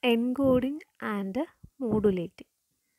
encoding and modulating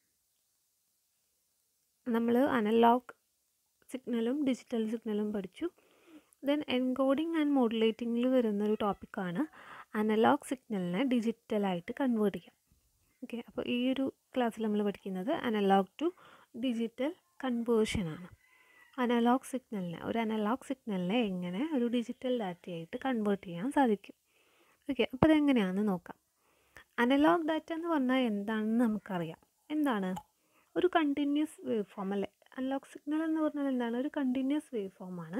നമ്മൾ analog സിഗ്നലും digital സിഗ്നലും പഠിച്ചു ദെൻ എൻകോഡിംഗ് ആൻഡ് മോഡുലേറ്റിങ്ങിൽ വരുന്നൊരു ടോപ്പിക്കാണ് അനലോഗ് സിഗ്നലിനെ ഡിജിറ്റലായിട്ട് കൺവേർട്ട് ചെയ്യാം ഓക്കെ അപ്പോൾ ഈ ഒരു ക്ലാസ്സിൽ നമ്മൾ പഠിക്കുന്നത് അനലോഗ് ടു ഡിജിറ്റൽ കൺവേർഷനാണ് അനലോഗ് സിഗ്നലിനെ ഒരു അനലോഗ് സിഗ്നലിനെ എങ്ങനെ ഒരു ഡിജിറ്റൽ ഡാറ്റയായിട്ട് കൺവേർട്ട് ചെയ്യാൻ സാധിക്കും ഓക്കെ അപ്പോൾ അതെങ്ങനെയാണെന്ന് നോക്കാം അനലോഗ് ഡാറ്റ എന്ന് പറഞ്ഞാൽ എന്താണെന്ന് നമുക്കറിയാം എന്താണ് ഒരു കണ്ടിന്യൂസ് വേവ് ഫോം അല്ലേ അനലോഗ് സിഗ്നൽ എന്ന് പറഞ്ഞാൽ എന്താണ് ഒരു കണ്ടിന്യൂസ് വേവ് ഫോമാണ്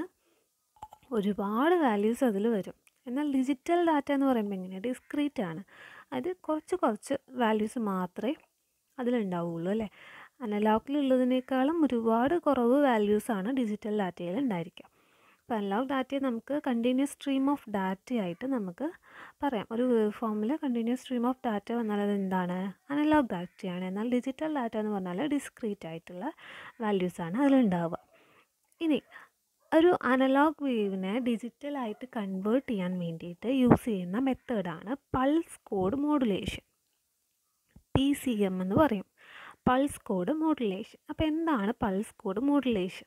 ഒരുപാട് വാല്യൂസ് അതിൽ വരും എന്നാൽ ഡിജിറ്റൽ ഡാറ്റ എന്ന് പറയുമ്പോൾ എങ്ങനെയാണ് ഡിസ്ക്രീറ്റ് ആണ് അത് കുറച്ച് കുറച്ച് വാല്യൂസ് മാത്രമേ അതിലുണ്ടാവുള്ളൂ അല്ലേ അനലോഗിലുള്ളതിനേക്കാളും ഒരുപാട് കുറവ് വാല്യൂസാണ് ഡിജിറ്റൽ ഡാറ്റയിൽ ഉണ്ടായിരിക്കുക അപ്പോൾ അനലോഗ് ഡാറ്റയെ നമുക്ക് കണ്ടിന്യൂസ് സ്ട്രീം ഓഫ് ഡാറ്റയായിട്ട് നമുക്ക് പറയാം ഒരു വേവ് ഫോമിൽ കണ്ടിന്യൂസ് സ്ട്രീം ഓഫ് ഡാറ്റ വന്നാൽ അത് എന്താണ് അനലോഗ് ഡാറ്റയാണ് എന്നാൽ ഡിജിറ്റൽ ഡാറ്റ എന്ന് പറഞ്ഞാൽ ഡിസ്ക്രീറ്റ് ആയിട്ടുള്ള വാല്യൂസാണ് അതിലുണ്ടാവുക ഇനി ഒരു അനലോഗ് വേവിനെ ഡിജിറ്റലായിട്ട് കൺവേർട്ട് ചെയ്യാൻ വേണ്ടിയിട്ട് യൂസ് ചെയ്യുന്ന മെത്തേഡാണ് pulse code modulation P C M എന്ന് പറയും പൾസ് കോഡ് മോഡുലേഷൻ അപ്പോൾ എന്താണ് pulse code modulation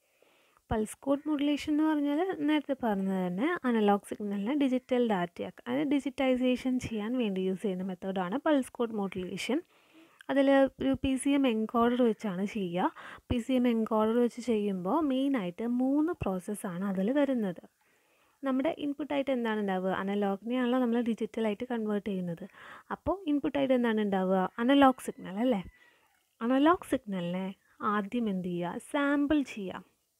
pulse code modulation എന്ന് പറഞ്ഞാൽ നേരത്തെ പറഞ്ഞത് തന്നെ അനലോഗ് സിഗ്നലിനെ ഡിജിറ്റൽ ഡാറ്റയാക്കുക അതായത് ഡിജിറ്റൈസേഷൻ ചെയ്യാൻ വേണ്ടി യൂസ് ചെയ്യുന്ന മെത്തേഡാണ് പൾസ് കോഡ് മോഡുലേഷൻ അതിൽ ഒരു പി സി എം എൻകോഡർ വെച്ചാണ് ചെയ്യുക പി സി എം എൻകോഡർ വെച്ച് ചെയ്യുമ്പോൾ മെയിനായിട്ട് മൂന്ന് പ്രോസസ്സാണ് അതിൽ വരുന്നത് നമ്മുടെ ഇൻപുട്ടായിട്ട് എന്താണ് ഉണ്ടാവുക അനലോഗിനെയാണല്ലോ നമ്മൾ ഡിജിറ്റലായിട്ട് കൺവേർട്ട് ചെയ്യുന്നത് അപ്പോൾ ഇൻപുട്ടായിട്ട് എന്താണ് ഉണ്ടാവുക അനലോഗ് സിഗ്നൽ അല്ലേ അനലോഗ് സിഗ്നലിനെ ആദ്യം എന്ത് ചെയ്യുക സാമ്പിൾ ചെയ്യുക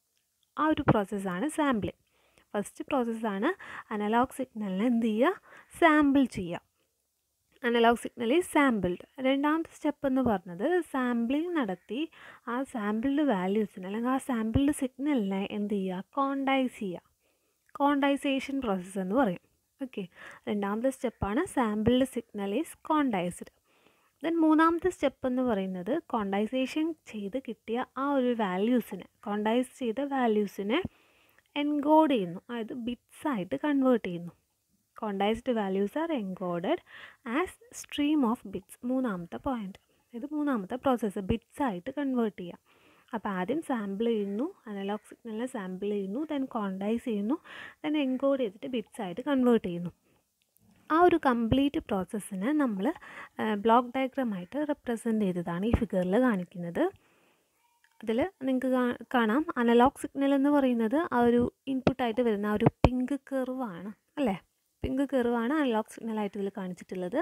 ആ ഒരു പ്രോസസ്സാണ് സാമ്പിളിങ് ഫസ്റ്റ് പ്രോസസ്സാണ് അനലോഗ് സിഗ്നലിനെ എന്ത് ചെയ്യുക സാമ്പിൾ ചെയ്യുക അനലോഗ് സിഗ്നൽ ഈസ് സാമ്പിൾഡ് രണ്ടാമത്തെ സ്റ്റെപ്പ് എന്ന് പറഞ്ഞത് സാമ്പിളിങ് നടത്തി ആ സാമ്പിൾഡ് വാല്യൂസിനെ അല്ലെങ്കിൽ ആ സാമ്പിൾഡ് സിഗ്നലിനെ എന്ത് ചെയ്യുക കോണ്ടൈസ് ചെയ്യുക കോണ്ടൈസേഷൻ പ്രോസസ്സ് എന്ന് പറയും ഓക്കെ രണ്ടാമത്തെ സ്റ്റെപ്പാണ് sampled signal is quantized then മൂന്നാമത്തെ സ്റ്റെപ്പ് എന്ന് പറയുന്നത് കോണ്ടൈസേഷൻ ചെയ്ത് കിട്ടിയ ആ ഒരു വാല്യൂസിനെ കോണ്ടൈസ് ചെയ്ത വാല്യൂസിനെ എൻകോഡ് ചെയ്യുന്നു അതായത് ബിറ്റ്സ് ആയിട്ട് കൺവേർട്ട് ചെയ്യുന്നു quantized values are encoded as stream of bits മൂന്നാമത്തെ പോയിന്റ് ഇത് മൂന്നാമത്തെ പ്രോസസ്സ് ബിറ്റ്സ് ആയിട്ട് കൺവേർട്ട് ചെയ്യുക അപ്പോൾ ആദ്യം സാമ്പിൾ ചെയ്യുന്നു അനലോഗ് സിഗ്നലിനെ സാമ്പിൾ ചെയ്യുന്നു ദെൻ കോണ്ടൈസ് ചെയ്യുന്നു ദെൻ എൻകോഡ് ചെയ്തിട്ട് ബിറ്റ്സ് ആയിട്ട് കൺവേർട്ട് ചെയ്യുന്നു ആ ഒരു കംപ്ലീറ്റ് പ്രോസസ്സിനെ നമ്മൾ ബ്ലോക്ക് ഡയഗ്രാമായിട്ട് റെപ്രസെൻ്റ് ചെയ്തതാണ് ഈ ഫിഗറിൽ കാണിക്കുന്നത് അതിൽ നിങ്ങൾക്ക് കാണാം അനലോഗ് സിഗ്നൽ എന്ന് പറയുന്നത് ആ ഒരു ഇൻപുട്ടായിട്ട് വരുന്ന ആ ഒരു പിങ്ക് കെർവാണ് അല്ലേ പിങ്ക് കെർവാണ് അനലോഗ് സിഗ്നലായിട്ട് ഇതിൽ കാണിച്ചിട്ടുള്ളത്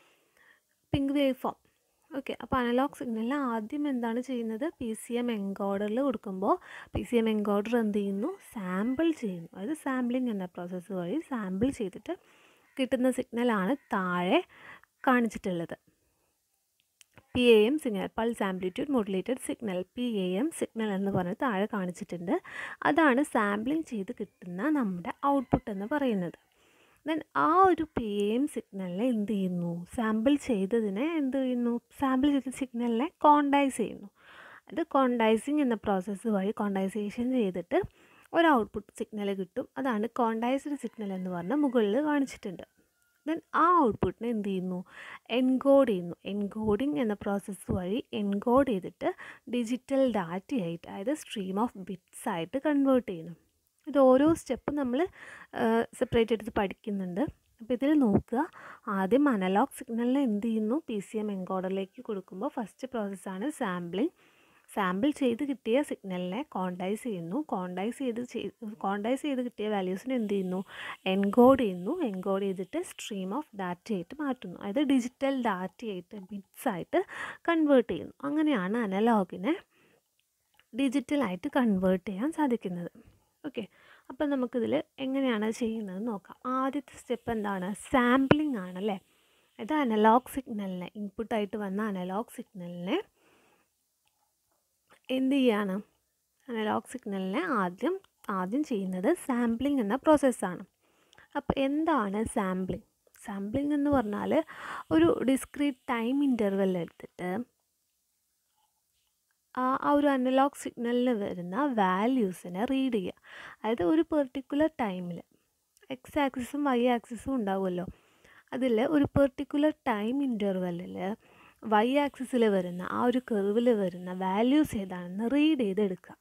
പിങ്ക് വേവ് ഫോം ഓക്കെ അപ്പോൾ അനലോഗ് സിഗ്നലിൽ ആദ്യം എന്താണ് ചെയ്യുന്നത് പി സി എം എൻകോഡറിൽ കൊടുക്കുമ്പോൾ പി സി എം എൻകോഡർ എന്ത് ചെയ്യുന്നു സാമ്പിൾ ചെയ്യുന്നു അതായത് സാമ്പിളിംഗ് എന്ന പ്രോസസ്സ് വഴി സാമ്പിൾ ചെയ്തിട്ട് കിട്ടുന്ന സിഗ്നലാണ് താഴെ കാണിച്ചിട്ടുള്ളത് P A M signal pulse amplitude modulated signal P A M signal എന്ന് പറഞ്ഞ് താഴെ കാണിച്ചിട്ടുണ്ട് അതാണ് സാമ്പിളിംഗ് ചെയ്ത് കിട്ടുന്ന നമ്മുടെ ഔട്ട്പുട്ട് എന്ന് പറയുന്നത് ദെൻ ആ ഒരു പി എം സിഗ്നലിനെ എന്ത് ചെയ്യുന്നു സാമ്പിൾ ചെയ്തതിനെ എന്ത് ചെയ്യുന്നു സാമ്പിൾ ചെയ്ത സിഗ്നലിനെ കോണ്ടൈസ് ചെയ്യുന്നു അത് കോണ്ടൈസിങ് എന്ന പ്രോസസ്സ് വഴി കോണ്ടൈസേഷൻ ചെയ്തിട്ട് ഒരു ഔട്ട്പുട്ട് സിഗ്നൽ കിട്ടും അതാണ് കോണ്ടൈസ്ഡ് സിഗ്നൽ എന്ന് പറഞ്ഞ് മുകളിൽ കാണിച്ചിട്ടുണ്ട് ദെൻ ആ ഔട്ട്പുട്ടിനെ എന്ത് ചെയ്യുന്നു എൻകോഡ് ചെയ്യുന്നു എൻകോഡിങ് എന്ന പ്രോസസ്സ് വഴി എൻകോഡ് ചെയ്തിട്ട് ഡിജിറ്റൽ ഡാറ്റയായിട്ട് അതായത് സ്ട്രീം ഓഫ് ബിറ്റ്സ് ആയിട്ട് കൺവേർട്ട് ചെയ്യുന്നു ഇത് ഓരോ സ്റ്റെപ്പും നമ്മൾ സെപ്പറേറ്റ് എടുത്ത് പഠിക്കുന്നുണ്ട് അപ്പോൾ ഇതിൽ നോക്കുക ആദ്യം അനലോഗ് സിഗ്നലിനെ എന്ത് ചെയ്യുന്നു പി സി എം എൻകോഡറിലേക്ക് കൊടുക്കുമ്പോൾ ഫസ്റ്റ് പ്രോസസ്സാണ് സാമ്പിളിങ് സാമ്പിൾ ചെയ്ത് കിട്ടിയ സിഗ്നലിനെ കോണ്ടൈസ് ചെയ്യുന്നു കോണ്ടൈസ് ചെയ്ത് കോണ്ടൈസ് ചെയ്ത് കിട്ടിയ വാല്യൂസിനെ എന്ത് ചെയ്യുന്നു എൻകോഡ് ചെയ്യുന്നു എൻകോഡ് ചെയ്തിട്ട് സ്ട്രീം ഓഫ് ഡാറ്റയായിട്ട് മാറ്റുന്നു അതായത് ഡിജിറ്റൽ ഡാറ്റയായിട്ട് ബിറ്റ്സ് ആയിട്ട് കൺവേർട്ട് ചെയ്യുന്നു അങ്ങനെയാണ് അനലോഗിനെ ഡിജിറ്റലായിട്ട് കൺവേർട്ട് ചെയ്യാൻ സാധിക്കുന്നത് ഓക്കെ അപ്പോൾ നമുക്കിതിൽ എങ്ങനെയാണ് ചെയ്യുന്നത് നോക്കാം ആദ്യത്തെ സ്റ്റെപ്പ് എന്താണ് സാമ്പിളിംഗ് ആണല്ലേ ഇത് അനലോഗ് സിഗ്നലിനെ ഇൻപുട്ടായിട്ട് വന്ന അനലോഗ് സിഗ്നലിനെ എന്ത് ചെയ്യാണ് അനലോഗ് സിഗ്നലിനെ ആദ്യം ആദ്യം ചെയ്യുന്നത് സാമ്പിളിംഗ് എന്ന പ്രോസസ്സാണ് അപ്പോൾ എന്താണ് സാമ്പിളിംഗ് സാമ്പിളിംഗ് എന്ന് പറഞ്ഞാൽ ഒരു ഡിസ്ക്രീറ്റ് ടൈം ഇൻ്റർവെൽ എടുത്തിട്ട് ആ ആ ഒരു അനലോഗ് സിഗ്നലിൽ വരുന്ന വാല്യൂസിനെ റീഡ് ചെയ്യുക അതായത് ഒരു പെർട്ടിക്കുലർ ടൈമിൽ എക്സ് ആക്സിസും വൈ ആക്സിസും ഉണ്ടാവുമല്ലോ അതിൽ ഒരു പെർട്ടിക്കുലർ ടൈം ഇൻ്റർവെല്ലിൽ വൈ ആക്സിസിൽ വരുന്ന ആ ഒരു കെർവിൽ വരുന്ന വാല്യൂസ് ഏതാണെന്ന് റീഡ് ചെയ്തെടുക്കുക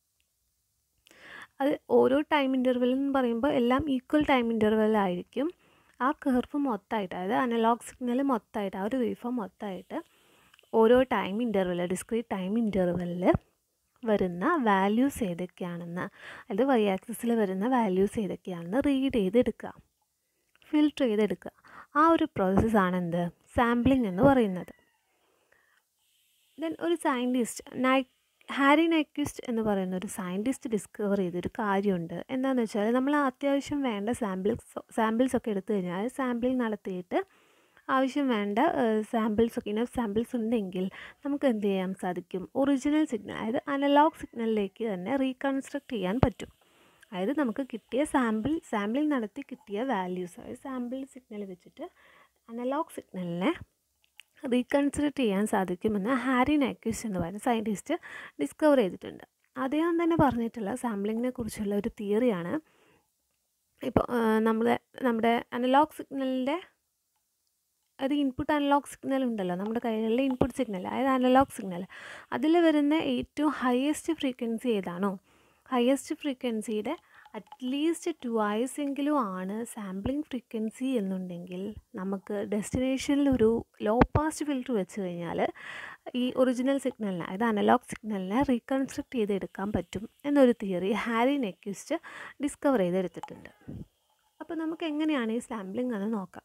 അത് ഓരോ ടൈം ഇൻ്റർവെൽ എന്ന് പറയുമ്പോൾ എല്ലാം ഈക്വൽ ടൈം ഇൻ്റർവെല്ലായിരിക്കും ആ കർവ് മൊത്തമായിട്ട് അതായത് അനലോഗ് സിഗ്നൽ മൊത്തമായിട്ട് ആ ഒരു വേവ് ഫോം മൊത്തമായിട്ട് ഓരോ ടൈം ഇൻ്റർവെൽ ഡിസ്ക്രീറ്റ് ടൈം ഇൻ്റർവെല്ലിൽ വരുന്ന വാല്യൂസ് ഏതൊക്കെയാണെന്ന് അതായത് വൈ ആക്സിസിൽ വരുന്ന വാല്യൂസ് ഏതൊക്കെയാണെന്ന് റീഡ് ചെയ്തെടുക്കുക ഫിൽട്ടർ ചെയ്തെടുക്കുക ആ ഒരു പ്രോസസ്സാണ് എന്ത് സാമ്പിളിംഗ് എന്ന് പറയുന്നത് ദെൻ ഒരു സയൻറ്റിസ്റ്റ് നൈ ഹാരി നൈക്വിസ്റ്റ് എന്ന് പറയുന്ന ഒരു സയൻറ്റിസ്റ്റ് ഡിസ്കവർ ചെയ്തൊരു കാര്യമുണ്ട് എന്താണെന്ന് വെച്ചാൽ നമ്മൾ അത്യാവശ്യം വേണ്ട സാമ്പിൾസ് സാമ്പിൾസ് ഒക്കെ എടുത്തു കഴിഞ്ഞാൽ സാമ്പിളിംഗ് നടത്തിയിട്ട് ആവശ്യം വേണ്ട സാമ്പിൾസ് ഒക്കെ ഇനഫ് സാമ്പിൾസ് ഉണ്ടെങ്കിൽ നമുക്ക് എന്ത് ചെയ്യാൻ സാധിക്കും ഒറിജിനൽ സിഗ്നൽ അതായത് അനലോഗ് സിഗ്നലിലേക്ക് തന്നെ റീകൺസ്ട്രക്ട് ചെയ്യാൻ പറ്റും അതായത് നമുക്ക് കിട്ടിയ സാമ്പിൾ സാമ്പിളിംഗ് നടത്തി കിട്ടിയ വാല്യൂസ് അതായത് സാമ്പിൾ സിഗ്നൽ വെച്ചിട്ട് അനലോഗ് സിഗ്നലിനെ റീകൺസ്ട്രക്ട് ചെയ്യാൻ സാധിക്കുമെന്ന് ഹാരി നൈക്വിസ് എന്ന് പറയുന്ന സയൻറ്റിസ്റ്റ് ഡിസ്കവർ ചെയ്തിട്ടുണ്ട് അദ്ദേഹം തന്നെ പറഞ്ഞിട്ടുള്ള സാമ്പിളിങ്ങിനെ കുറിച്ചുള്ള ഒരു തിയറിയാണ് ഇപ്പോൾ നമ്മുടെ നമ്മുടെ അനലോഗ് സിഗ്നലിൻ്റെ അത് ഇൻപുട്ട് അനലോഗ് സിഗ്നൽ ഉണ്ടല്ലോ നമ്മുടെ കയ്യിലുള്ള ഇൻപുട്ട് സിഗ്നൽ അതായത് അനലോഗ് സിഗ്നൽ അതിൽ വരുന്ന ഏറ്റവും ഹയസ്റ്റ് ഫ്രീക്വൻസി ഏതാണോ ഹയസ്റ്റ് ഫ്രീക്വൻസിയുടെ അറ്റ്ലീസ്റ്റ് ട്വൈസ് എങ്കിലും ആണ് സാമ്പിളിംഗ് ഫ്രീക്വൻസി എന്നുണ്ടെങ്കിൽ നമുക്ക് ഡെസ്റ്റിനേഷനിൽ ഒരു ലോ പാസ്റ്റ് ഫിൽറ്റർ വെച്ച് കഴിഞ്ഞാൽ ഈ ഒറിജിനൽ സിഗ്നലിനെ അതായത് അനലോഗ് സിഗ്നലിനെ റീകൺസ്ട്രക്ട് ചെയ്തെടുക്കാൻ പറ്റും എന്നൊരു തിയറി ഹാരി നെക്വിസ്റ്റ് ഡിസ്കവർ ചെയ്തെടുത്തിട്ടുണ്ട് അപ്പോൾ നമുക്ക് എങ്ങനെയാണ് ഈ സാമ്പിളിംഗ് എന്ന് നോക്കാം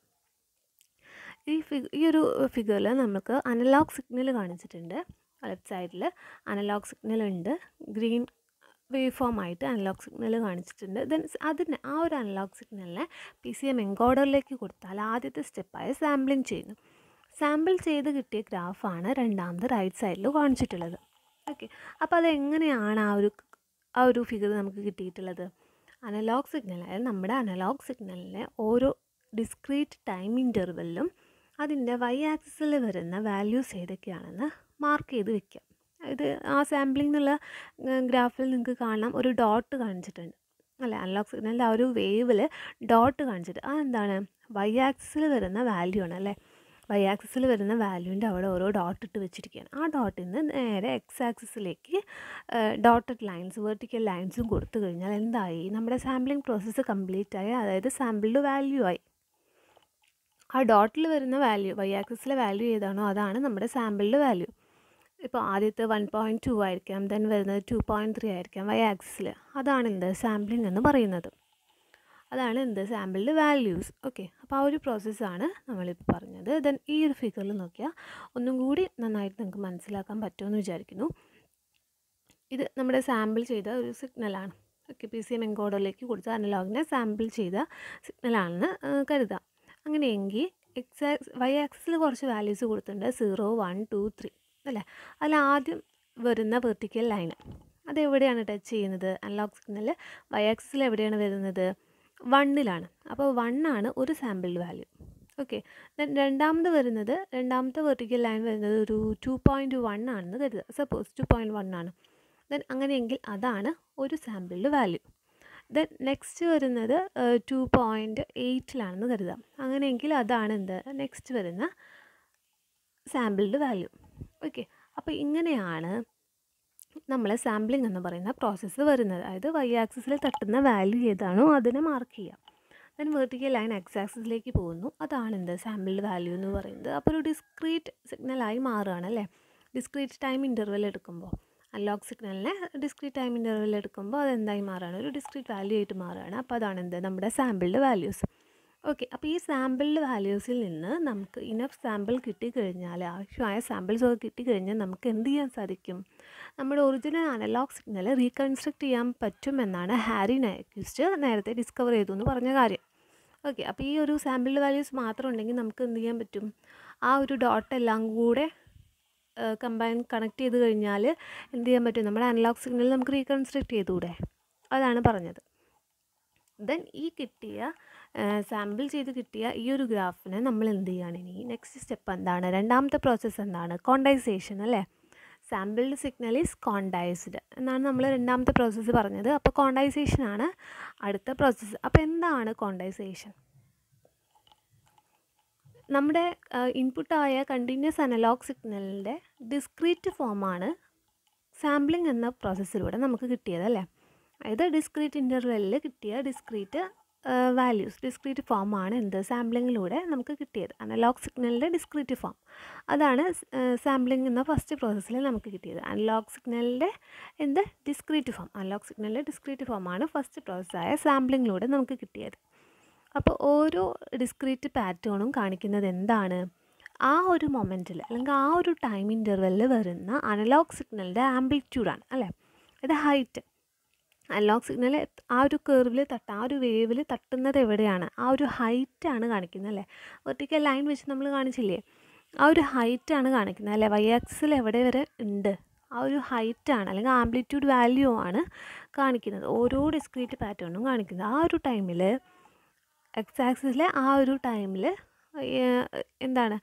ഈ ഫിഗ് ഈ ഒരു ഫിഗറിൽ നമുക്ക് അനലോഗ് സിഗ്നൽ കാണിച്ചിട്ടുണ്ട് ലെഫ്റ്റ് സൈഡിൽ അനലോഗ് സിഗ്നൽ ഉണ്ട് ഗ്രീൻ വേവ് ഫോം ആയിട്ട് അനലോഗ് സിഗ്നൽ കാണിച്ചിട്ടുണ്ട് ദെൻ അതിന് ആ ഒരു അനലോഗ് സിഗ്നലിനെ പി സി എം എൻകോഡറിലേക്ക് കൊടുത്താൽ ആദ്യത്തെ സ്റ്റെപ്പായ സാമ്പിളിംഗ് ചെയ്യുന്നു സാമ്പിൾ ചെയ്ത് കിട്ടിയ ഗ്രാഫാണ് രണ്ടാമത് റൈറ്റ് സൈഡിൽ കാണിച്ചിട്ടുള്ളത് ഓക്കെ അപ്പോൾ അതെങ്ങനെയാണ് ആ ഒരു ആ ഒരു ഫിഗർ നമുക്ക് കിട്ടിയിട്ടുള്ളത് അനലോഗ് സിഗ്നൽ അതായത് നമ്മുടെ അനലോഗ് സിഗ്നലിനെ ഓരോ ഡിസ്ക്രീറ്റ് ടൈം ഇൻ്റർവെല്ലും അതിൻ്റെ വൈ ആക്സിസിൽ വരുന്ന വാല്യൂസ് ഏതൊക്കെയാണെന്ന് മാർക്ക് ചെയ്ത് വെക്കുക ഇത് ആ സാമ്പിളിംഗ് എന്നുള്ള ഗ്രാഫിൽ നിങ്ങൾക്ക് കാണാം ഒരു ഡോട്ട് കാണിച്ചിട്ടുണ്ട് അല്ലേ അനലോഗ് സിഗ്നലിൻ്റെ ആ ഒരു വേവിൽ ഡോട്ട് കാണിച്ചിട്ട് ആ എന്താണ് വൈ ആക്സിസിൽ വരുന്ന വാല്യൂ ആണ് അല്ലേ വൈ ആക്സിസിൽ വരുന്ന വാല്യൂവിൻ്റെ അവിടെ ഓരോ ഡോട്ട് ഇട്ട് വെച്ചിരിക്കുകയാണ് ആ ഡോട്ടിൽ നിന്ന് നേരെ എക്സ് ആക്സിസിലേക്ക് ഡോട്ടഡ് ലൈൻസ് വെർട്ടിക്കൽ ലൈൻസും കൊടുത്തു കഴിഞ്ഞാൽ എന്തായി നമ്മുടെ സാമ്പിളിംഗ് പ്രോസസ്സ് കംപ്ലീറ്റ് ആയി അതായത് സാമ്പിളിൻ്റെ വാല്യൂ ആയി ആ ഡോട്ടിൽ വരുന്ന വാല്യൂ വൈ ആക്സിസിലെ വാല്യൂ ഏതാണോ അതാണ് നമ്മുടെ സാമ്പിളിൻ്റെ വാല്യൂ ഇപ്പോൾ ആദ്യത്തെ വൺ പോയിൻറ്റ് ടു ആയിരിക്കാം ദെൻ വരുന്നത് ടു പോയിൻറ്റ് ത്രീ ആയിരിക്കാം വൈ ആക്സിസിൽ അതാണ് എന്ത് സാമ്പിളിംഗ് എന്ന് പറയുന്നത് അതാണ് എന്ത് സാമ്പിളിൻ്റെ വാല്യൂസ് ഓക്കെ അപ്പോൾ ആ ഒരു പ്രോസസ്സാണ് നമ്മളിപ്പോൾ പറഞ്ഞത് ദെൻ ഈ ഒരു ഫിഗറിൽ നോക്കിയാൽ ഒന്നും കൂടി നന്നായിട്ട് നിങ്ങൾക്ക് മനസ്സിലാക്കാൻ പറ്റുമെന്ന് വിചാരിക്കുന്നു ഇത് നമ്മുടെ സാമ്പിൾ ചെയ്ത ഒരു സിഗ്നലാണ് ഓക്കെ പി സി എം എൻകോഡറിലേക്ക് കൊടുത്ത അനലോഗിനെ സാമ്പിൾ ചെയ്ത സിഗ്നലാണെന്ന് കരുതാം അങ്ങനെയെങ്കിൽ എക്സ് ആക്സ് വൈ ആക്സിൽ കുറച്ച് വാല്യൂസ് കൊടുത്തിട്ടുണ്ട് സീറോ വൺ ടു ത്രീ അല്ലേ അതിൽ ആദ്യം വരുന്ന വെർട്ടിക്കൽ ലൈന് അതെവിടെയാണ് ടച്ച് ചെയ്യുന്നത് അനലോഗ് സിഗ്നൽ വൈ ആക്സിൽ എവിടെയാണ് വരുന്നത് വണ്ണിലാണ് അപ്പോൾ വണ്ണാണ് ഒരു സാമ്പിൾ വാല്യൂ ഓക്കെ ദെൻ രണ്ടാമത് വരുന്നത് രണ്ടാമത്തെ വെർട്ടിക്കൽ ലൈൻ വരുന്നത് ഒരു ടു പോയിൻറ്റ് വൺ ആണെന്ന് കരുതുക സപ്പോസ് ടു പോയിൻറ്റ് വൺ ആണ് ദെൻ അങ്ങനെയെങ്കിൽ അതാണ് ഒരു സാമ്പിളിൻ്റെ വാല്യൂ ദെൻ നെക്സ്റ്റ് വരുന്നത് ടു പോയിൻറ്റ് എയ്റ്റിലാണെന്ന് കരുതാം അങ്ങനെയെങ്കിൽ അതാണ് എന്ത് നെക്സ്റ്റ് വരുന്ന സാമ്പിളിൻ്റെ വാല്യൂ ഓക്കെ അപ്പോൾ ഇങ്ങനെയാണ് നമ്മൾ സാമ്പിളിംഗ് എന്ന് പറയുന്ന പ്രോസസ്സ് വരുന്നത് അതായത് വൈ ആക്സിസിൽ തട്ടുന്ന വാല്യൂ ഏതാണോ അതിനെ മാർക്ക് ചെയ്യാം ദെൻ വെർട്ടിക്കൽ ലൈൻ എക്സ് ആക്സിസിലേക്ക് പോകുന്നു അതാണ് എന്ത് സാമ്പിളിൻ്റെ വാല്യൂ എന്ന് പറയുന്നത് അപ്പോൾ ഒരു ഡിസ്ക്രീറ്റ് സിഗ്നലായി മാറുകയാണ് അല്ലേ ഡിസ്ക്രീറ്റ് ടൈം ഇൻ്റർവെൽ എടുക്കുമ്പോൾ അൺലോക്ക് സിഗ്നലിനെ ഡിസ്ക്രീറ്റ് ടൈം ഇൻ്റർവെൽ എടുക്കുമ്പോൾ അത് എന്തായി മാറുകയാണ് ഒരു ഡിസ്ക്രീറ്റ് വാല്യൂ ആയിട്ട് മാറുകയാണ് അപ്പോൾ അതാണ് എന്ത് നമ്മുടെ സാമ്പിളിൻ്റെ വാല്യൂസ് ഓക്കെ അപ്പോൾ ഈ സാമ്പിളിൻ്റെ വാല്യൂസിൽ നിന്ന് നമുക്ക് ഇനഫ് സാമ്പിൾ കിട്ടിക്കഴിഞ്ഞാൽ ആവശ്യമായ സാമ്പിൾസ് ഒക്കെ കിട്ടിക്കഴിഞ്ഞാൽ നമുക്ക് എന്ത് ചെയ്യാൻ സാധിക്കും നമ്മുടെ ഒറിജിനൽ അനലോഗ് സിഗ്നൽ റീകൺസ്ട്രക്ട് ചെയ്യാൻ പറ്റുമെന്നാണ് ഹാരി നൈക്വിസ്റ്റ് നേരത്തെ ഡിസ്കവർ ചെയ്തു എന്ന് പറഞ്ഞ കാര്യം ഓക്കെ അപ്പോൾ ഈ ഒരു സാമ്പിൾ വാല്യൂസ് മാത്രം ഉണ്ടെങ്കിൽ നമുക്ക് എന്ത് ചെയ്യാൻ പറ്റും ആ ഒരു ഡോട്ട് എല്ലാം കൂടെ കമ്പൈൻ കണക്ട് ചെയ്ത് കഴിഞ്ഞാൽ എന്ത് ചെയ്യാൻ പറ്റും നമ്മുടെ അനലോഗ് സിഗ്നൽ നമുക്ക് റീകൺസ്ട്രക്ട് ചെയ്തുകൂടെ അതാണ് പറഞ്ഞത് ദെൻ ഈ കിട്ടിയ സാമ്പിൾ ചെയ്ത് കിട്ടിയ ഈ ഒരു ഗ്രാഫിനെ നമ്മൾ എന്ത് ചെയ്യുകയാണ് ഇനി നെക്സ്റ്റ് സ്റ്റെപ്പ് എന്താണ് രണ്ടാമത്തെ പ്രോസസ്സ് എന്താണ് കോണ്ടൈസേഷൻ അല്ലേ സാമ്പിൾഡ് സിഗ്നൽ ഈസ് കോണ്ടൈസ്ഡ് എന്നാണ് നമ്മൾ രണ്ടാമത്തെ പ്രോസസ്സ് പറഞ്ഞത് അപ്പോൾ കോണ്ടൈസേഷൻ ആണ് അടുത്ത പ്രോസസ്സ് അപ്പോൾ എന്താണ് കോണ്ടൈസേഷൻ നമ്മുടെ ഇൻപുട്ടായ കണ്ടിന്യൂസ് അനലോഗ് സിഗ്നലിൻ്റെ ഡിസ്ക്രീറ്റ് ഫോമാണ് സാമ്പിളിംഗ് എന്ന പ്രോസസ്സിലൂടെ നമുക്ക് കിട്ടിയത് അല്ലേ അതായത് ഡിസ്ക്രീറ്റ് ഇൻ്റർവെല്ലിൽ കിട്ടിയ ഡിസ്ക്രീറ്റ് വാല്യൂസ് ഡിസ്ക്രീറ്റ് ഫോമാണ് എന്ത് സാമ്പിളിങ്ങിലൂടെ നമുക്ക് കിട്ടിയത് അനലോഗ് സിഗ്നലിൻ്റെ ഡിസ്ക്രീറ്റ് ഫോം അതാണ് സാമ്പിളിംഗ് എന്ന ഫസ്റ്റ് പ്രോസസ്സിൽ നമുക്ക് കിട്ടിയത് അനലോഗ് സിഗ്നലിൻ്റെ എന്ത് ഡിസ്ക്രീറ്റ് ഫോം അനലോഗ് സിഗ്നലിൻ്റെ ഡിസ്ക്രീറ്റ് ഫോമാണ് ഫസ്റ്റ് പ്രോസസ്സായ സാമ്പിളിങ്ങിലൂടെ നമുക്ക് കിട്ടിയത് അപ്പോൾ ഓരോ ഡിസ്ക്രീറ്റ് പാറ്റേണും കാണിക്കുന്നത് എന്താണ് ആ ഒരു മൊമെൻറ്റിൽ അല്ലെങ്കിൽ ആ ഒരു ടൈം ഇൻ്റർവെല്ലിൽ വരുന്ന അനലോഗ് സിഗ്നലിൻ്റെ ആംപ്ലിറ്റ്യൂഡാണ് അല്ലേ ഇത് ഹൈറ്റ് അനലോഗ് സിഗ്നൽ ആ ഒരു കർവിൽ തട്ട ആ ഒരു വേവിൽ തട്ടുന്നത് എവിടെയാണ് ആ ഒരു ഹൈറ്റാണ് കാണിക്കുന്നത് അല്ലേ വെർട്ടിക്കൽ ലൈൻ വെച്ച് നമ്മൾ കാണിച്ചില്ലേ ആ ഒരു ഹൈറ്റാണ് കാണിക്കുന്നത് അല്ലേ വൈ ആക്സിൽ എവിടെ വരെ ഉണ്ട് ആ ഒരു ഹൈറ്റാണ് അല്ലെങ്കിൽ ആംപ്ലിറ്റ്യൂഡ് വാല്യൂ ആണ് കാണിക്കുന്നത് ഓരോ ഡിസ്ക്രീറ്റ് പാറ്റേണും കാണിക്കുന്നത് ആ ഒരു ടൈമിൽ എക്സ് ആക്സിസിലെ ആ ഒരു ടൈമിൽ എന്താണ്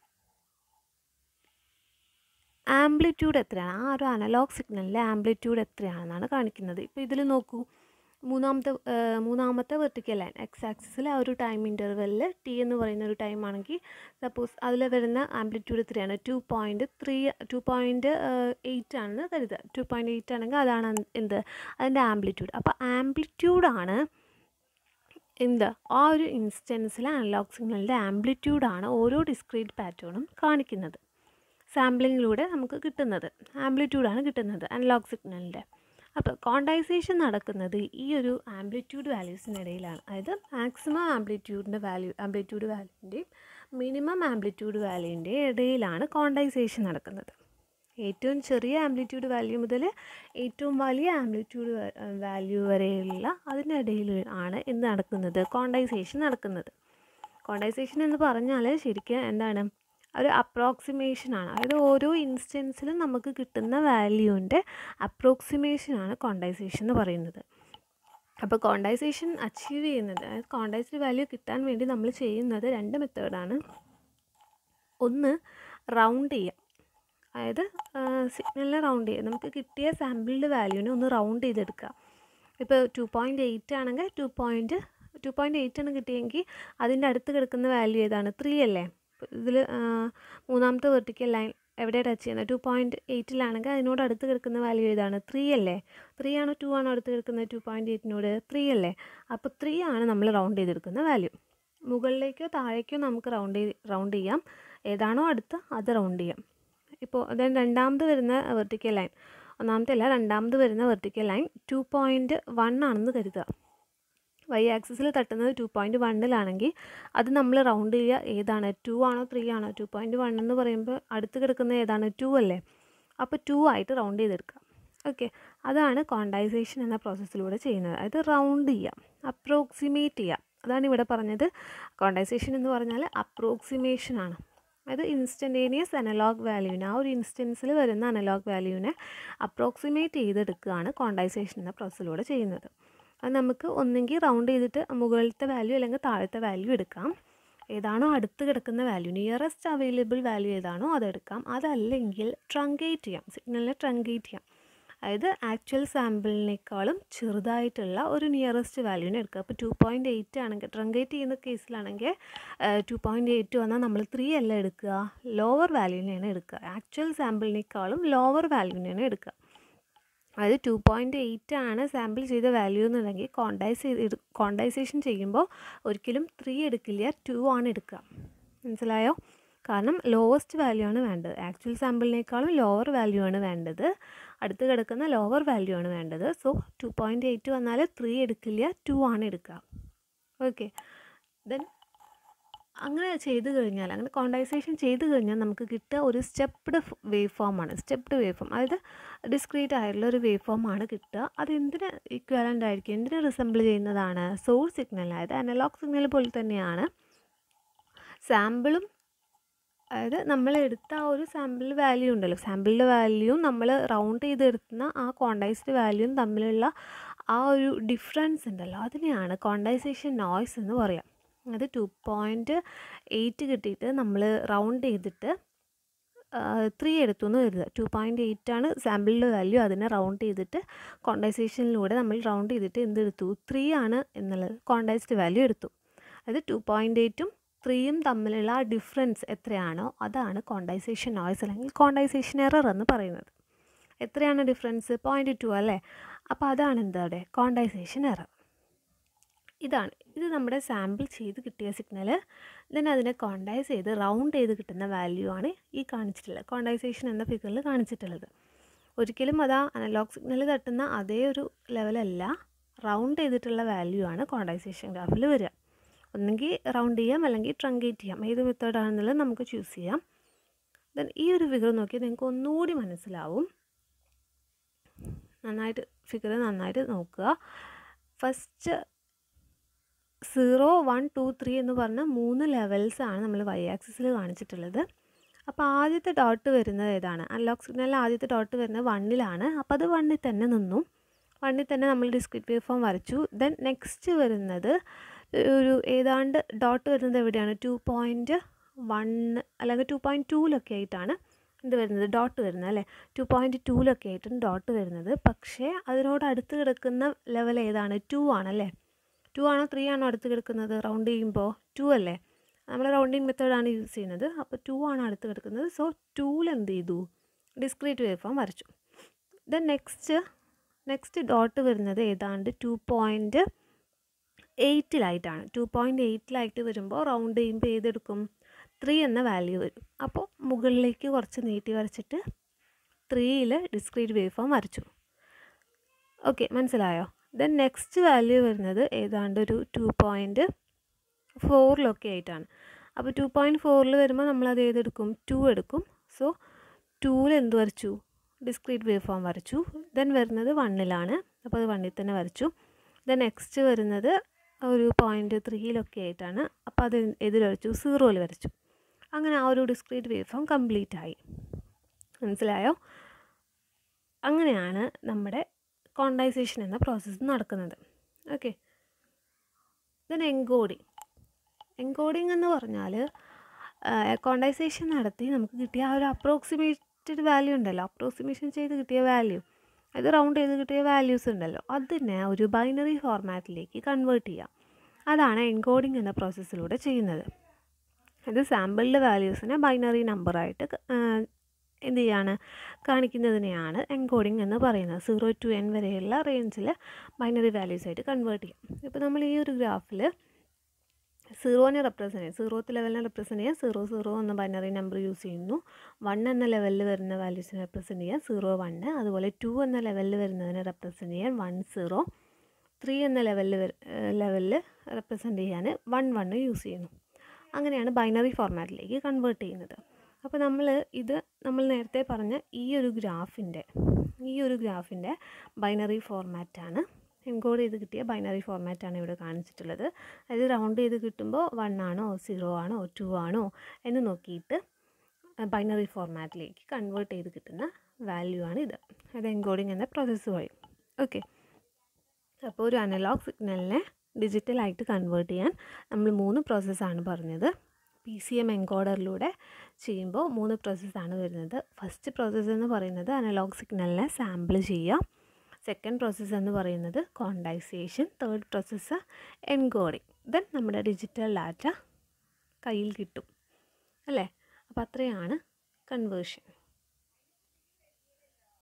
ആംപ്ലിറ്റ്യൂഡ് എത്രയാണ് ആ ഒരു അനലോഗ് സിഗ്നലിൻ്റെ ആംപ്ലിറ്റ്യൂഡ് എത്രയാണെന്നാണ് കാണിക്കുന്നത് ഇപ്പോൾ ഇതിൽ നോക്കൂ മൂന്നാമത്തെ മൂന്നാമത്തെ വെർട്ടിക്കൽ ലൈൻ എക്സ് ആക്സിസിൽ ആ ഒരു ടൈം ഇൻ്റർവെല്ലിൽ ടി എന്ന് പറയുന്ന ഒരു ടൈം ആണെങ്കിൽ സപ്പോസ് അതിൽ വരുന്ന ആംപ്ലിറ്റ്യൂഡ് എത്രയാണ് two point three two point eight ആണെന്ന് കരുതുക ടു പോയിൻറ്റ് എയ്റ്റ് ആണെങ്കിൽ അതാണ് എന്ത് അതിൻ്റെ ആംപ്ലിറ്റ്യൂഡ് അപ്പോൾ ആംപ്ലിറ്റ്യൂഡാണ് എന്ത് ആ ഒരു ഇൻസ്റ്റൻസിൽ അനലോഗ് സിഗ്നലിൻ്റെ ആംപ്ലിറ്റ്യൂഡാണ് ഓരോ ഡിസ്ക്രീറ്റ് പാറ്റേണും കാണിക്കുന്നത് സാമ്പിളിങ്ങിലൂടെ നമുക്ക് കിട്ടുന്നത് ആംപ്ലിറ്റ്യൂഡാണ് കിട്ടുന്നത് അനലോഗ് സിഗ്നലിൻ്റെ അപ്പോൾ കോണ്ടൈസേഷൻ നടക്കുന്നത് ഈ ഒരു ആംപ്ലിറ്റ്യൂഡ് വാല്യൂസിനിടയിലാണ് അതായത് മാക്സിമം ആംപ്ലിറ്റ്യൂഡിൻ്റെ വാല്യൂ ആംപ്ലിറ്റ്യൂഡ് വാല്യൂൻ്റെയും മിനിമം ആംപ്ലിറ്റ്യൂഡ് വാല്യൂൻ്റെയും ഇടയിലാണ് കോണ്ടൈസേഷൻ നടക്കുന്നത് ഏറ്റവും ചെറിയ ആംപ്ലിറ്റ്യൂഡ് വാല്യൂ മുതൽ ഏറ്റവും വലിയ ആംപ്ലിറ്റ്യൂഡ് വാല്യൂ വരെയുള്ള അതിനിടയിൽ ആണ് എന്ത് നടക്കുന്നത് കോണ്ടൈസേഷൻ നടക്കുന്നത് കോണ്ടൈസേഷൻ എന്ന് പറഞ്ഞാൽ ശരിക്കും എന്താണ് ഒരു അപ്രോക്സിമേഷനാണ് അതായത് ഓരോ ഇൻസ്റ്റൻസിലും നമുക്ക് കിട്ടുന്ന വാല്യൂവിൻ്റെ അപ്രോക്സിമേഷനാണ് കോണ്ടൈസേഷൻ എന്ന് പറയുന്നത് അപ്പോൾ കോണ്ടൈസേഷൻ അച്ചീവ് ചെയ്യുന്നത് അതായത് കോണ്ടൈസ്ഡ് വാല്യൂ കിട്ടാൻ വേണ്ടി നമ്മൾ ചെയ്യുന്നത് രണ്ട് മെത്തേഡാണ് ഒന്ന് റൗണ്ട് ചെയ്യുക അതായത് സിഗ്നലിനെ റൗണ്ട് ചെയ്യുക നമുക്ക് കിട്ടിയ സാമ്പിളിൻ്റെ വാല്യൂവിനെ ഒന്ന് റൗണ്ട് ചെയ്തെടുക്കുക ഇപ്പോൾ ടു പോയിൻറ്റ് എയ്റ്റ് ആണെങ്കിൽ two point two point eight ആണ് കിട്ടിയെങ്കിൽ അതിൻ്റെ അടുത്ത് കിടക്കുന്ന വാല്യൂ ഏതാണ് ത്രീ അല്ലേ ഇതിൽ മൂന്നാമത്തെ വെർട്ടിക്കൽ ലൈൻ എവിടെ ടച്ച് ചെയ്യുന്നത് ടു പോയിൻറ്റ് എയ്റ്റിലാണെങ്കിൽ അതിനോട് അടുത്ത് കിടക്കുന്ന വാല്യൂ ഏതാണ് ത്രീ അല്ലേ ത്രീ ആണോ ടു ആണോ അടുത്ത് കിടക്കുന്നത് ടു പോയിൻറ്റ് എയ്റ്റിനോട് ത്രീ അല്ലേ അപ്പോൾ ത്രീ ആണ് നമ്മൾ റൗണ്ട് ചെയ്തെടുക്കുന്ന വാല്യൂ മുകളിലേക്കോ താഴേക്കോ നമുക്ക് റൗണ്ട് ചെയ്ത് റൗണ്ട് ചെയ്യാം ഏതാണോ അടുത്ത് അത് റൗണ്ട് ചെയ്യാം ഇപ്പോൾ ദെൻ രണ്ടാമത് വരുന്ന വെർട്ടിക്കൽ ലൈൻ ഒന്നാമത്തെ അല്ല രണ്ടാമത് വരുന്ന vertical line two point one ആണെന്ന് കരുതുക വൈ ആക്സിസിൽ തട്ടുന്നത് ടു പോയിൻറ്റ് വണ്ണിലാണെങ്കിൽ അത് നമ്മൾ റൗണ്ട് ചെയ്യുക ഏതാണ് ടു ആണോ ത്രീ ആണോ ടു പോയിൻറ്റ് വൺ എന്ന് പറയുമ്പോൾ അടുത്ത് കിടക്കുന്ന ഏതാണ് ടു അല്ലേ അപ്പോൾ ടു ആയിട്ട് റൗണ്ട് ചെയ്തെടുക്കുക ഓക്കെ അതാണ് കോണ്ടൈസേഷൻ എന്ന പ്രോസസ്സിലൂടെ ചെയ്യുന്നത് അതായത് റൗണ്ട് ചെയ്യാം അപ്രോക്സിമേറ്റ് ചെയ്യാം അതാണ് ഇവിടെ പറഞ്ഞത് കോണ്ടൈസേഷൻ എന്ന് പറഞ്ഞാൽ അപ്രോക്സിമേഷൻ ആണ് അതായത് ഇൻസ്റ്റൻറ്റേനിയസ് അനലോഗ് വാല്യൂവിനെ ആ ഒരു ഇൻസ്റ്റൻസിൽ വരുന്ന അനലോഗ് വാല്യൂവിനെ അപ്രോക്സിമേറ്റ് ചെയ്തെടുക്കുകയാണ് കോണ്ടൈസേഷൻ എന്ന പ്രോസസ്സിലൂടെ ചെയ്യുന്നത് അത് നമുക്ക് ഒന്നെങ്കിൽ റൗണ്ട് ചെയ്തിട്ട് മുകളിലത്തെ വാല്യൂ അല്ലെങ്കിൽ താഴത്തെ വാല്യൂ എടുക്കാം ഏതാണോ അടുത്ത് കിടക്കുന്ന വാല്യൂ നിയറസ്റ്റ് അവൈലബിൾ വാല്യൂ ഏതാണോ അതെടുക്കാം അതല്ലെങ്കിൽ ട്രങ്കേറ്റ് ചെയ്യാം സിഗ്നലിനെ ട്രങ്കേറ്റ് ചെയ്യാം അതായത് ആക്ച്വൽ സാമ്പിളിനേക്കാളും ചെറുതായിട്ടുള്ള ഒരു നിയറസ്റ്റ് വാല്യൂവിനെ എടുക്കുക അപ്പോൾ ടു പോയിൻറ്റ് എയ്റ്റ് ആണെങ്കിൽ ട്രങ്കേറ്റ് ചെയ്യുന്ന കേസിലാണെങ്കിൽ ടു പോയിൻറ്റ് എയ്റ്റ് വന്നാൽ നമ്മൾ ത്രീ അല്ല എടുക്കുക ലോവർ വാല്യൂവിനെയാണ് എടുക്കുക ആക്ച്വൽ സാമ്പിളിനേക്കാളും ലോവർ വാല്യൂവിനെയാണ് എടുക്കുക അതായത് ടു പോയിൻറ്റ് എയ്റ്റ് ആണ് സാമ്പിൾ ചെയ്ത വാല്യൂ എന്നുണ്ടെങ്കിൽ കോണ്ടൈസ് ചെയ്ത് കോണ്ടൈസേഷൻ ചെയ്യുമ്പോൾ ഒരിക്കലും ത്രീ എടുക്കില്ല ടു ആണ് എടുക്കുക മനസ്സിലായോ കാരണം ലോവസ്റ്റ് വാല്യൂ ആണ് വേണ്ടത് ആക്ച്വൽ സാമ്പിളിനേക്കാളും ലോവർ വാല്യൂ ആണ് വേണ്ടത് അടുത്ത് കിടക്കുന്ന ലോവർ വാല്യൂ ആണ് വേണ്ടത് സോ ടു പോയിൻറ്റ് എയ്റ്റ് വന്നാൽ ത്രീ എടുക്കില്ല ടു ആണ് എടുക്കുക ഓക്കെ ദെൻ അങ്ങനെ ചെയ്ത് കഴിഞ്ഞാൽ അങ്ങനെ കോണ്ടൈസേഷൻ ചെയ്ത് കഴിഞ്ഞാൽ നമുക്ക് കിട്ടുക ഒരു സ്റ്റെപ്ഡ് വേവ് ഫോമാണ് സ്റ്റെപ്ഡ് വേവ് ഫോം അതായത് ഡിസ്ക്രീറ്റ് ആയിട്ടുള്ള ഒരു വേവ് ഫോമാണ് കിട്ടുക അത് എന്തിന് ഇക്വാലൻ്റ് ആയിരിക്കും എന്തിന് റിസംബിൾ ചെയ്യുന്നതാണ് സോഴ്സ് സിഗ്നൽ അതായത് അനലോഗ് സിഗ്നൽ പോലെ തന്നെയാണ് സാമ്പിളും അതായത് നമ്മൾ എടുത്ത ആ ഒരു സാമ്പിൾ വാല്യൂ ഉണ്ടല്ലോ സാമ്പിളിൻ്റെ വാല്യൂവും നമ്മൾ റൗണ്ട് ചെയ്തെടുക്കുന്ന ആ കോണ്ടൈസ്ഡ് വാല്യൂവും തമ്മിലുള്ള ആ ഒരു ഡിഫറൻസ് ഉണ്ടല്ലോ അതിനെയാണ് കോണ്ടൈസേഷൻ നോയ്സ് എന്ന് പറയാം അത് ടു പോയിൻറ്റ് എയ്റ്റ് കിട്ടിയിട്ട് നമ്മൾ റൗണ്ട് ചെയ്തിട്ട് ത്രീ എടുത്തു എന്ന് കരുതുക ടു പോയിൻറ്റ് എയ്റ്റ് ആണ് സാമ്പിളിൻ്റെ വാല്യൂ അതിനെ റൗണ്ട് ചെയ്തിട്ട് കോണ്ടൈസേഷനിലൂടെ നമ്മൾ റൗണ്ട് ചെയ്തിട്ട് എന്തെടുത്തു ത്രീ ആണ് എന്നുള്ളത് കോണ്ടൈസ്ഡ് വാല്യൂ എടുത്തു അത് ടു പോയിൻറ്റ് എയ്റ്റും ത്രീയും തമ്മിലുള്ള ആ ഡിഫറൻസ് എത്രയാണോ അതാണ് കോണ്ടൈസേഷൻ നോയ്സ് അല്ലെങ്കിൽ കോണ്ടൈസേഷൻ എറർ എന്ന് പറയുന്നത് എത്രയാണ് ഡിഫറൻസ് പോയിൻറ്റ് ടു അല്ലേ അപ്പോൾ അതാണ് എന്താണ് കോണ്ടൈസേഷൻ എറർ ഇതാണ് ഇത് നമ്മുടെ സാമ്പിൾ ചെയ്ത് കിട്ടിയ സിഗ്നൽ ദെൻ അതിനെ കോണ്ടൈസ് ചെയ്ത് റൗണ്ട് ചെയ്ത് കിട്ടുന്ന വാല്യൂ ആണ് ഈ കാണിച്ചിട്ടുള്ളത് കോണ്ടൈസേഷൻ എന്ന ഫിഗറിൽ കാണിച്ചിട്ടുള്ളത് ഒരിക്കലും അതാ അനലോഗ് സിഗ്നൽ തട്ടുന്ന അതേ ഒരു ലെവലല്ല റൗണ്ട് ചെയ്തിട്ടുള്ള വാല്യൂ ആണ് കോണ്ടൈസേഷൻ ഗ്രാഫിൽ വരിക ഒന്നെങ്കിൽ റൗണ്ട് ചെയ്യാം അല്ലെങ്കിൽ ട്രങ്കേറ്റ് ചെയ്യാം ഏത് മെത്തേഡാണെന്നുള്ളത് നമുക്ക് ചൂസ് ചെയ്യാം ദെൻ ഈ ഒരു ഫിഗർ നോക്കിയാൽ നിങ്ങൾക്ക് ഒന്നുകൂടി മനസ്സിലാവും നന്നായിട്ട് ഫിഗർ നന്നായിട്ട് നോക്കുക first zero one two three എന്ന് പറഞ്ഞ മൂന്ന് ലെവൽസ് ആണ് നമ്മൾ വൈ ആക്സിസിൽ കാണിച്ചിട്ടുള്ളത് അപ്പോൾ ആദ്യത്തെ ഡോട്ട് വരുന്നത് ഏതാണ് അൺലോക്ക് സിഗ്നലിൽ ആദ്യത്തെ ഡോട്ട് വരുന്നത് വണ്ണിലാണ് അപ്പോൾ അത് വണ്ണിൽ തന്നെ നിന്നു വണ്ണിൽ തന്നെ നമ്മൾ ഡിസ്ക്രിറ്റ് വേവ് ഫോം വരച്ചു ദെൻ നെക്സ്റ്റ് വരുന്നത് ഒരു ഏതാണ്ട് ഡോട്ട് വരുന്നത് എവിടെയാണ് ടു പോയിൻറ്റ് വൺ അല്ലെങ്കിൽ ടു പോയിൻറ്റ് ടൂലൊക്കെ ആയിട്ടാണ് ഇത് വരുന്നത് ഡോട്ട് വരുന്നത് അല്ലേ ടു പോയിൻറ്റ് ടൂലൊക്കെ ആയിട്ടാണ് ഡോട്ട് വരുന്നത് പക്ഷേ അതിനോട് അടുത്ത് കിടക്കുന്ന ലെവൽ ഏതാണ് ടു ആണല്ലേ ടു ആണോ ത്രീ ആണോ അടുത്ത് കിടക്കുന്നത് റൗണ്ട് ചെയ്യുമ്പോൾ ടു അല്ലേ നമ്മൾ റൗണ്ടിങ് മെത്തേഡാണ് യൂസ് ചെയ്യുന്നത് അപ്പോൾ ടു ആണ് അടുത്ത് കിടക്കുന്നത് സോ ടൂൽ എന്ത് ചെയ്തു ഡിസ്ക്രീറ്റ് വേവ് ഫോം വരച്ചു ദെൻ നെക്സ്റ്റ് നെക്സ്റ്റ് ഡോട്ട് വരുന്നത് ഏതാണ്ട് ടു പോയിൻറ്റ് എയ്റ്റിലായിട്ടാണ് ടു പോയിൻറ്റ് എയ്റ്റിലായിട്ട് വരുമ്പോൾ റൗണ്ട് ചെയ്യുമ്പോൾ ഏതെടുക്കും ത്രീ എന്ന വാല്യൂ വരും അപ്പോൾ മുകളിലേക്ക് കുറച്ച് നീട്ടി വരച്ചിട്ട് ത്രീയിൽ ഡിസ്ക്രീറ്റ് വേവ് ഫോം വരച്ചു ഓക്കെ മനസ്സിലായോ ദെൻ നെക്സ്റ്റ് വാല്യൂ വരുന്നത് ഏതാണ്ട് ഒരു ടു പോയിൻറ്റ് ഫോറിലൊക്കെ ആയിട്ടാണ് അപ്പോൾ ടു പോയിൻറ്റ് ഫോറിൽ വരുമ്പോൾ നമ്മളത് ഏതെടുക്കും ടു എടുക്കും സോ ടൂവിൽ എന്ത് വരച്ചു ഡിസ്ക്രീറ്റ് വേവ് ഫോം വരച്ചു ദെൻ വരുന്നത് വണ്ണിലാണ് അപ്പോൾ അത് വണ്ണിൽ തന്നെ വരച്ചു ദെൻ നെക്സ്റ്റ് വരുന്നത് ഒരു പോയിൻറ്റ് ത്രീയിലൊക്കെ ആയിട്ടാണ് അപ്പോൾ അത് എതിൽ വരച്ചു സീറോയിൽ വരച്ചു അങ്ങനെ ആ ഒരു ഡിസ്ക്രീറ്റ് വേവ് ഫോം കംപ്ലീറ്റ് ആയി മനസ്സിലായോ അങ്ങനെയാണ് നമ്മുടെ കോണ്ടൈസേഷൻ എന്ന പ്രോസസ്സ് നടക്കുന്നത് ഓക്കെ ദെൻ എൻകോഡിങ് എൻകോഡിങ് എന്ന് പറഞ്ഞാൽ കോണ്ടൈസേഷൻ നടത്തി നമുക്ക് കിട്ടിയ ആ ഒരു അപ്രോക്സിമേറ്റഡ് വാല്യൂ ഉണ്ടല്ലോ അപ്രോക്സിമേഷൻ ചെയ്ത് കിട്ടിയ വാല്യൂ അത് റൗണ്ട് ചെയ്ത് കിട്ടിയ വാല്യൂസ് ഉണ്ടല്ലോ അതിനെ ഒരു ബൈനറി ഫോർമാറ്റിലേക്ക് കൺവേർട്ട് ചെയ്യാം അതാണ് എൻകോഡിങ് എന്ന പ്രോസസ്സിലൂടെ ചെയ്യുന്നത് ഇത് സാമ്പിളിൻ്റെ വാല്യൂസിനെ ബൈനറി നമ്പറായിട്ട് എന്ത് ചെയ്യാണ് കാണിക്കുന്നതിനെയാണ് എൻകോഡിംഗ് എന്ന് പറയുന്നത് സീറോ ടു എൻ വരെയുള്ള റേഞ്ചിൽ ബൈനറി വാല്യൂസ് ആയിട്ട് കൺവേർട്ട് ചെയ്യാം ഇപ്പോൾ നമ്മൾ ഈ ഒരു ഗ്രാഫിൽ സീറോനെ റെപ്രസെൻറ്റ് ചെയ്യും സീറോത്ത് ലെവലിനെ റെപ്രസെൻറ്റ് ചെയ്യാൻ സീറോ സീറോ എന്ന ബൈനറി നമ്പർ യൂസ് ചെയ്യുന്നു വൺ എന്ന ലെവലിൽ വരുന്ന വാല്യൂസിനെ റെപ്രസെൻറ്റ് ചെയ്യാൻ സീറോ വണ്ണ് അതുപോലെ ടു എന്ന ലെവലിൽ വരുന്നതിനെ റെപ്രസെൻറ്റ് ചെയ്യാൻ വൺ സീറോ ത്രീ എന്ന ലെവലിൽ ലെവലിൽ റെപ്രസെൻറ്റ് ചെയ്യാൻ വൺ വണ്ണ് യൂസ് ചെയ്യുന്നു അങ്ങനെയാണ് ബൈനറി ഫോർമാറ്റിലേക്ക് കൺവേർട്ട് ചെയ്യുന്നത് അപ്പോൾ നമ്മൾ ഇത് നമ്മൾ നേരത്തെ പറഞ്ഞ ഈ ഒരു ഗ്രാഫിൻ്റെ ഈ ഒരു ഗ്രാഫിൻ്റെ ബൈനറി ഫോർമാറ്റാണ് എൻകോഡ് ചെയ്ത് കിട്ടിയ ബൈനറി ഫോർമാറ്റാണ് ഇവിടെ കാണിച്ചിട്ടുള്ളത് അതായത് റൗണ്ട് ചെയ്ത് കിട്ടുമ്പോൾ വൺ ആണോ സീറോ ആണോ ടു ആണോ എന്ന് നോക്കിയിട്ട് ബൈനറി ഫോർമാറ്റിലേക്ക് കൺവേർട്ട് ചെയ്ത് കിട്ടുന്ന വാല്യൂ ആണ് ഇത് അത് എൻകോഡിങ് എന്ന പ്രോസസ്സ് വഴി ഓക്കെ അപ്പോൾ ഒരു അനലോഗ് സിഗ്നലിനെ ഡിജിറ്റലായിട്ട് കൺവേർട്ട് ചെയ്യാൻ നമ്മൾ മൂന്ന് പ്രോസസ്സാണ് പറഞ്ഞത് പി സി എം എൻകോഡറിലൂടെ ചെയ്യുമ്പോൾ മൂന്ന് പ്രോസസ്സാണ് വരുന്നത് ഫസ്റ്റ് പ്രോസസ്സ് എന്ന് പറയുന്നത് അനലോഗ് സിഗ്നലിനെ സാമ്പിൾ ചെയ്യുക സെക്കൻഡ് പ്രോസസ്സ് എന്ന് പറയുന്നത് quantization third process encoding then നമ്മുടെ ഡിജിറ്റൽ ഡാറ്റ കയ്യിൽ കിട്ടും അല്ലേ അപ്പോൾ അത്രയാണ് കൺവേർഷൻ